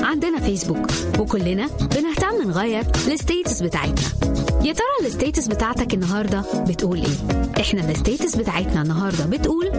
عندنا فيسبوك وكلنا بنهتم نغير الستيتس بتاعتنا يا ترى الستيتس بتاعتك النهارده بتقول ايه احنا الستيتس بتاعتنا النهارده بتقول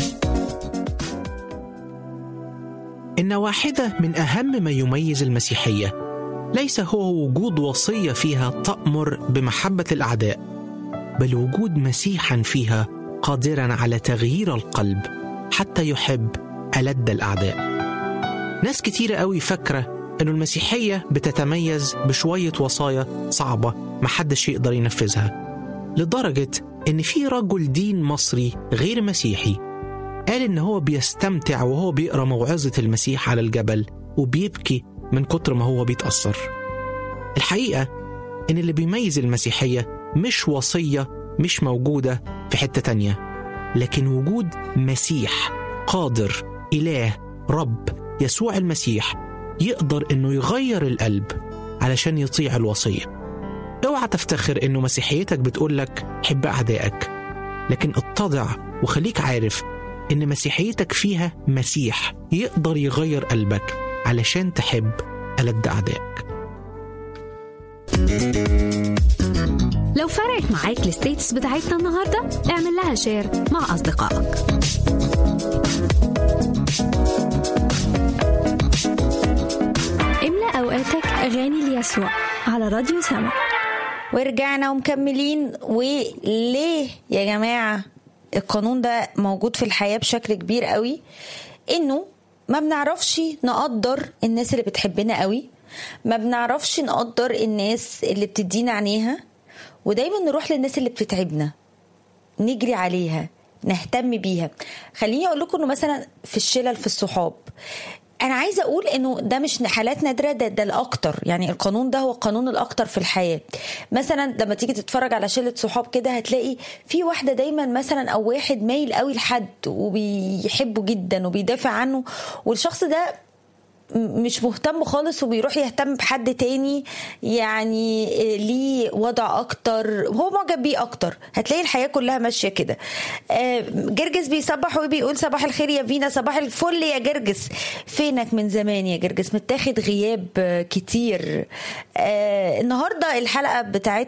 إن واحدة من أهم ما يميز المسيحية ليس هو وجود وصية فيها تأمر بمحبة الأعداء بل وجود مسيحا فيها قادرا على تغيير القلب حتى يحب ألد الأعداء ناس كتيرة قوي فاكرة أن المسيحية بتتميز بشوية وصايا صعبة محدش يقدر ينفذها لدرجة أن في رجل دين مصري غير مسيحي قال إن هو بيستمتع وهو بيقرأ موعظة المسيح على الجبل وبيبكي من كتر ما هو بيتأثر الحقيقة إن اللي بيميز المسيحية مش وصية مش موجودة في حتة تانية لكن وجود مسيح قادر إله رب يسوع المسيح يقدر إنه يغير القلب علشان يطيع الوصية اوعى تفتخر إنه مسيحيتك بتقولك حب أعدائك لكن اتضع وخليك عارف إن مسيحيتك فيها مسيح يقدر يغير قلبك علشان تحب ألد أعدائك لو فرقت معاك الستيتس بتاعتنا النهارده اعمل لها شير مع اصدقائك املأ أوقاتك أغاني ليسوع على راديو سما ورجعنا ومكملين وليه يا جماعة القانون ده موجود في الحياة بشكل كبير قوي انه ما بنعرفش نقدر الناس اللي بتحبنا قوي ما بنعرفش نقدر الناس اللي بتدينا عينيها ودايما نروح للناس اللي بتتعبنا نجري عليها نهتم بيها خليني اقول لكم انه مثلا في الشلل في الصحاب انا عايزه اقول انه ده مش حالات نادره ده, ده الاكتر يعني القانون ده هو القانون الاكتر في الحياه مثلا لما تيجي تتفرج على شله صحاب كده هتلاقي في واحده دايما مثلا او واحد مايل قوي لحد وبيحبه جدا وبيدافع عنه والشخص ده مش مهتم خالص وبيروح يهتم بحد تاني يعني ليه وضع اكتر هو معجب بيه اكتر هتلاقي الحياه كلها ماشيه كده جرجس بيصبح وبيقول صباح الخير يا فينا صباح الفل يا جرجس فينك من زمان يا جرجس متاخد غياب كتير النهارده الحلقه بتاعتنا